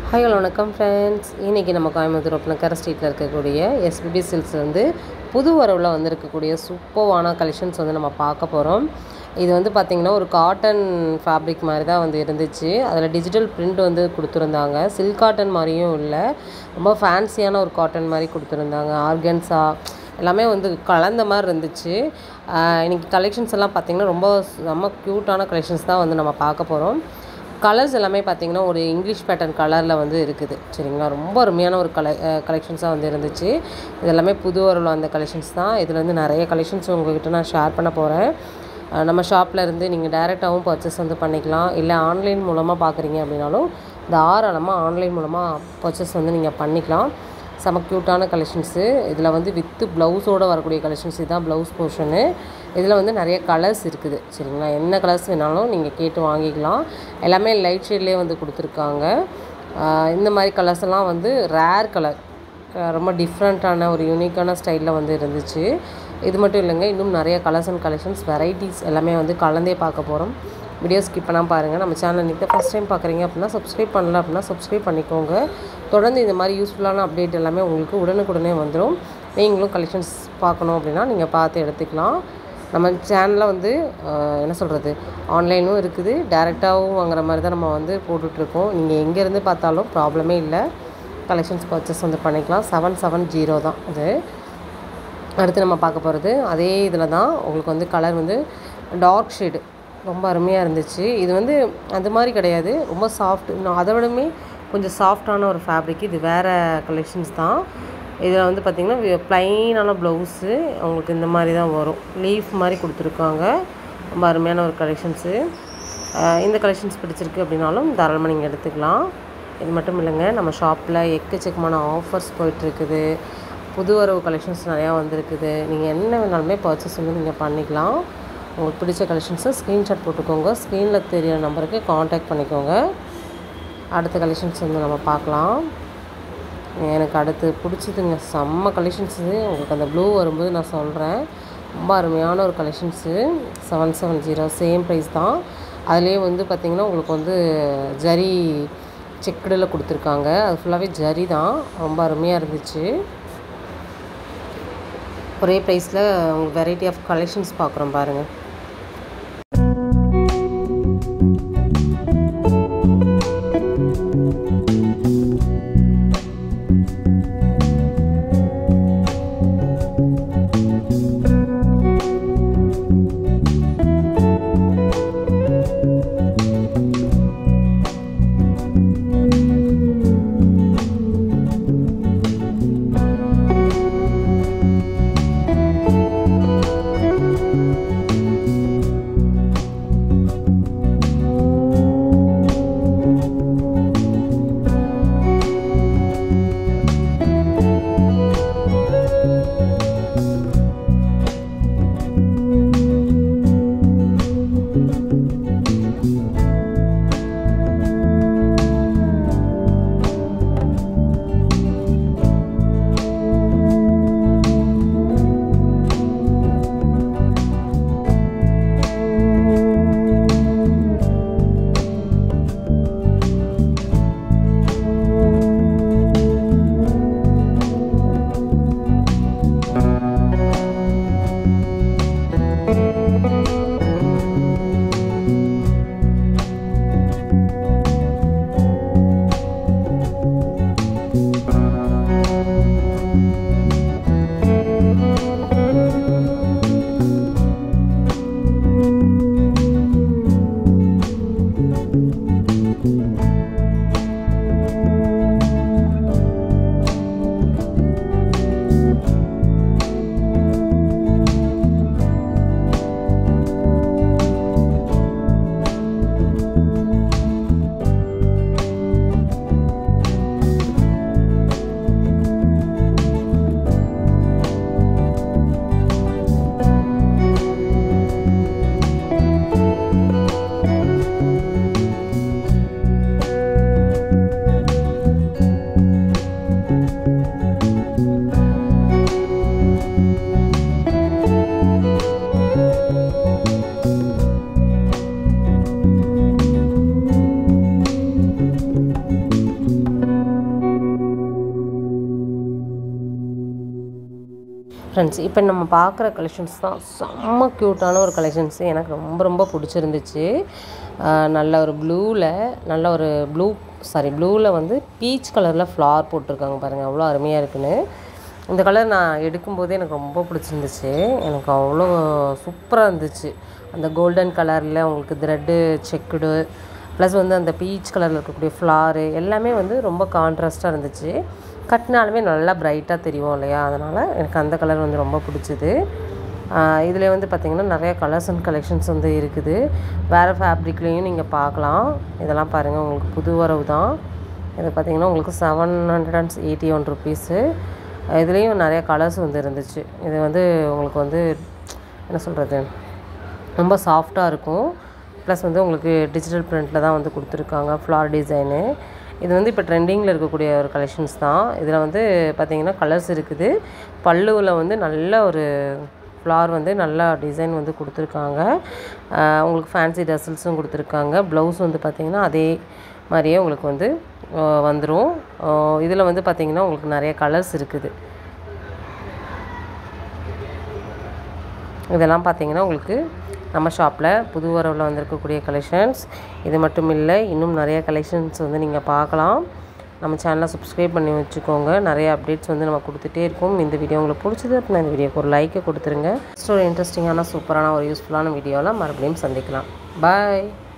hi hello வணக்கம் friends இன்றைக்கி நம்ம கோயம்புத்தூர் ஒப்பனக்கர ஸ்ட்ரீட்டில் இருக்கக்கூடிய எஸ்பிபி சில்க்ஸ் வந்து புது வரவில் வந்திருக்கக்கூடிய சூப்பர்வான கலெக்ஷன்ஸ் வந்து நம்ம பார்க்க போகிறோம் இது வந்து பார்த்திங்கன்னா ஒரு காட்டன் ஃபேப்ரிக் மாதிரி தான் வந்து இருந்துச்சு அதில் டிஜிட்டல் பிரிண்ட் வந்து கொடுத்துருந்தாங்க சில்க் காட்டன் மாதிரியும் இல்லை ரொம்ப ஃபேன்சியான ஒரு காட்டன் மாதிரி கொடுத்துருந்தாங்க ஆர்கன்ஸா எல்லாமே வந்து கலந்த மாதிரி இருந்துச்சு ஆஹ் இன்னைக்கு கலெக்ஷன்ஸ் எல்லாம் பார்த்திங்கன்னா ரொம்ப ரொம்ப க்யூட்டான கலெக்ஷன்ஸ் தான் வந்து நம்ம பார்க்க போகிறோம் கலர்ஸ் எல்லாமே பார்த்தீங்கன்னா ஒரு இங்கிலீஷ் பேட்டர்ன் கலரில் வந்து இருக்குது சரிங்களா ரொம்ப அருமையான ஒரு கல கலெக்ஷன்ஸாக வந்து இருந்துச்சு இது எல்லாமே புது வரவில் அந்த கலெக்ஷன்ஸ் தான் இதில் வந்து நிறைய கலெக்ஷன்ஸ் உங்கள்கிட்ட நான் ஷேர் பண்ண போகிறேன் அஹ் நம்ம ஷாப்பில் இருந்து நீங்கள் டேரெக்டாகவும் பர்ச்சேஸ் வந்து பண்ணிக்கலாம் இல்லை ஆன்லைன் மூலமாக பார்க்குறீங்க அப்படின்னாலும் தாராளமாக ஆன்லைன் மூலமாக பர்ச்சேஸ் வந்து நீங்கள் பண்ணிக்கலாம் செம க்யூட்டான கலெக்ஷன்ஸு இதில் வந்து வித்து ப்ளவுஸோடு வரக்கூடிய கலெக்ஷன்ஸ் இதுதான் ப்ளவுஸ் போர்ஷனு இதில் வந்து நிறைய கலர்ஸ் இருக்குது சரிங்களா என்ன கலர்ஸ் வேணாலும் நீங்கள் கேட்டு வாங்கிக்கலாம் எல்லாமே லைட் ஷேட்லேயே வந்து கொடுத்துருக்காங்க ஆஹ் இந்த மாதிரி கலர்ஸ் எல்லாம் வந்து ரேர் கலர் ரொம்ப டிஃப்ரெண்ட்டான ஒரு யூனிக்கான ஸ்டைலில் வந்து இருந்துச்சு இது மட்டும் இல்லைங்க இன்னும் நிறைய கலர்ஸ் அண்ட் கலெக்ஷன்ஸ் வெரைட்டிஸ் எல்லாமே வந்து கலந்தே பார்க்க போகிறோம் வீடியோ ஸ்கிப் பண்ணாமல் பாருங்கள் நம்ம சேனல் இன்றைக்கி ஃபஸ்ட் டைம் பார்க்குறீங்க அப்படின்னா சப்ஸ்கிரைப் பண்ணல அப்படின்னா சப்ஸ்கிரைப் பண்ணிக்கோங்க தொடர்ந்து இந்த மாதிரி யூஸ்ஃபுல்லான அப்டேட் எல்லாமே உங்களுக்கு உடனுக்குடனே வந்துடும் நீங்களும் கலெக்ஷன்ஸ் பார்க்கணும் அப்படின்னா நீங்கள் பார்த்து எடுத்துக்கலாம் நம்ம சேனலில் வந்து ஆஹ், என்ன சொல்கிறது ஆன்லைனும் இருக்குது டேரெக்டாகவும் வாங்குற மாதிரி தான் நம்ம வந்து போட்டுட்ருக்கோம் நீங்கள் எங்கேருந்து பார்த்தாலும் ப்ராப்ளமே இல்லை கலெக்ஷன்ஸ் பர்ச்சேஸ் வந்து பண்ணிக்கலாம் செவன் செவன் ஜீரோ தான் இது அடுத்து நம்ம பார்க்க போகிறது அதே இதில் தான் உங்களுக்கு வந்து கலர் வந்து டார்க் ஷேடு ரொம்ப அருமையாக இருந்துச்சு இது வந்து அது மாதிரி கிடையாது ரொம்ப சாஃப்ட் இன்னும் அதை விடமே கொஞ்சம் சாஃப்டான ஒரு ஃபேப்ரிக் இது வேறு கலெக்ஷன்ஸ் தான் இதில் வந்து பார்த்திங்கன்னா ப்ளைனான ப்ளவுஸு உங்களுக்கு இந்த மாதிரி தான் வரும் லீஃப் மாதிரி கொடுத்துருக்காங்க ரொம்ப அருமையான ஒரு கலெக்ஷன்ஸு இந்த கலெக்ஷன்ஸ் பிடிச்சிருக்கு அப்படின்னாலும் தாராளமாக நீங்கள் எடுத்துக்கலாம் இது மட்டும் இல்லைங்க நம்ம ஷாப்பில் எக்கச்சக்கமான ஆஃபர்ஸ் போயிட்டுருக்குது புது வரவு கலெக்ஷன்ஸ் நிறையா வந்திருக்குது நீங்கள் என்ன வேணாலுமே பர்ச்சேஸ் வந்து நீங்கள் பண்ணிக்கலாம் உங்களுக்கு பிடிச்ச கலெக்ஷன்ஸை ஸ்க்ரீன்ஷாட் போட்டுக்கோங்க ஸ்க்ரீனில் தெரியிற நம்பருக்கு காண்டாக்ட் பண்ணிக்கோங்க அடுத்த கலெக்ஷன்ஸ் வந்து நம்ம பார்க்கலாம் எனக்கு அடுத்து பிடிச்சதுங்க செம்ம கலெக்ஷன்ஸு உங்களுக்கு அந்த ப்ளூ வரும்போது நான் சொல்கிறேன் ரொம்ப அருமையான ஒரு collections seven seven zero same price தான் அதுலேயே வந்து பார்த்திங்கன்னா உங்களுக்கு வந்து ஜரி செக்குடில் கொடுத்துருக்காங்க அது ஃபுல்லாகவே ஜரி தான் ரொம்ப அருமையாக இருந்துச்சு ஒரே ப்ரைஸில் உங்களுக்கு வெரைட்டி ஆஃப் கலெக்ஷன்ஸ் பார்க்குறோம் பாருங்கள் ஃப்ரெண்ட்ஸ் இப்போ நம்ம பார்க்குற கலெக்ஷன்ஸ் தான் செம்ம க்யூட்டான ஒரு கலெக்ஷன்ஸ் எனக்கு ரொம்ப ரொம்ப பிடிச்சிருந்துச்சு ஆஹ் நல்ல ஒரு ப்ளூவில் நல்ல ஒரு ப்ளூ சாரி ப்ளூவில் வந்து பீச் கலரில் ஃப்ளார் போட்டிருக்காங்க பாருங்கள் அவ்வளோ அருமையாக இருக்குன்னு இந்த கலர் நான் எடுக்கும்போதே எனக்கு ரொம்ப பிடிச்சிருந்துச்சு எனக்கு அவ்வளோ சூப்பராக இருந்துச்சு அந்த கோல்டன் கலரில் உங்களுக்கு த்ரெட்டு செக்குடு ப்ளஸ் வந்து அந்த பீச் கலரில் இருக்கக்கூடிய ஃப்ளாரு எல்லாமே வந்து ரொம்ப கான்ட்ராஸ்ட்டாக இருந்துச்சு கட்டினாலுமே நல்லா பிரைட்டாக தெரியும் இல்லையா அதனால் எனக்கு அந்த கலர் வந்து ரொம்ப பிடிச்சிது இதில் வந்து பார்த்திங்கன்னா நிறைய கலர்ஸ் அண்ட் கலெக்ஷன்ஸ் வந்து இருக்குது வேறு ஃபேப்ரிக்லேயும் நீங்கள் பார்க்கலாம் இதெல்லாம் பாருங்கள் உங்களுக்கு புது வரவு தான் இது பார்த்திங்கன்னா உங்களுக்கு seven hundred and eighty one rupees இதுலேயும் நிறைய கலர்ஸ் வந்து இருந்துச்சு இது வந்து உங்களுக்கு வந்து என்ன சொல்கிறது ரொம்ப சாஃப்டாக இருக்கும் ப்ளஸ் வந்து உங்களுக்கு டிஜிட்டல் பிரிண்டில் தான் வந்து கொடுத்துருக்காங்க ஃப்ளார் டிசைனு இது வந்து இப்போ ட்ரெண்டிங்கில் இருக்கக்கூடிய ஒரு கலெக்ஷன்ஸ் தான் இதில் வந்து பார்த்திங்கன்னா கலர்ஸ் இருக்குது பல்லுவில் வந்து நல்ல ஒரு ஃப்ளார் வந்து நல்லா டிசைன் வந்து கொடுத்துருக்காங்க ஆஹ் உங்களுக்கு ஃபேன்சி டசல்ஸும் கொடுத்துருக்காங்க ப்ளவுஸ் வந்து பார்த்திங்கன்னா அதே மாதிரியே உங்களுக்கு வந்து வந்துடும் இதில் வந்து பார்த்திங்கன்னா உங்களுக்கு நிறைய கலர்ஸ் இருக்குது இதெல்லாம் பார்த்தீங்கன்னா உங்களுக்கு நம்ம ஷாப்பில் புது வரவில் வந்திருக்கக்கூடிய கலெக்ஷன்ஸ் இது மட்டும் இல்லை இன்னும் நிறைய கலெக்ஷன்ஸ் வந்து நீங்கள் பார்க்கலாம் நம்ம சேனலை சப்ஸ்கிரைப் பண்ணி வச்சுக்கோங்க நிறைய அப்டேட்ஸ் வந்து நம்ம கொடுத்துட்டே இருக்கோம் இந்த வீடியோ உங்களுக்கு பிடிச்சது அப்படின்னா இந்த வீடியோக்கு ஒரு லைக்கை கொடுத்துருங்க நெக்ஸ்ட் ஒரு இன்ட்ரெஸ்டிங்கான சூப்பரான ஒரு யூஸ்ஃபுல்லான வீடியோவில் மறுபடியும் சந்திக்கலாம் பாய்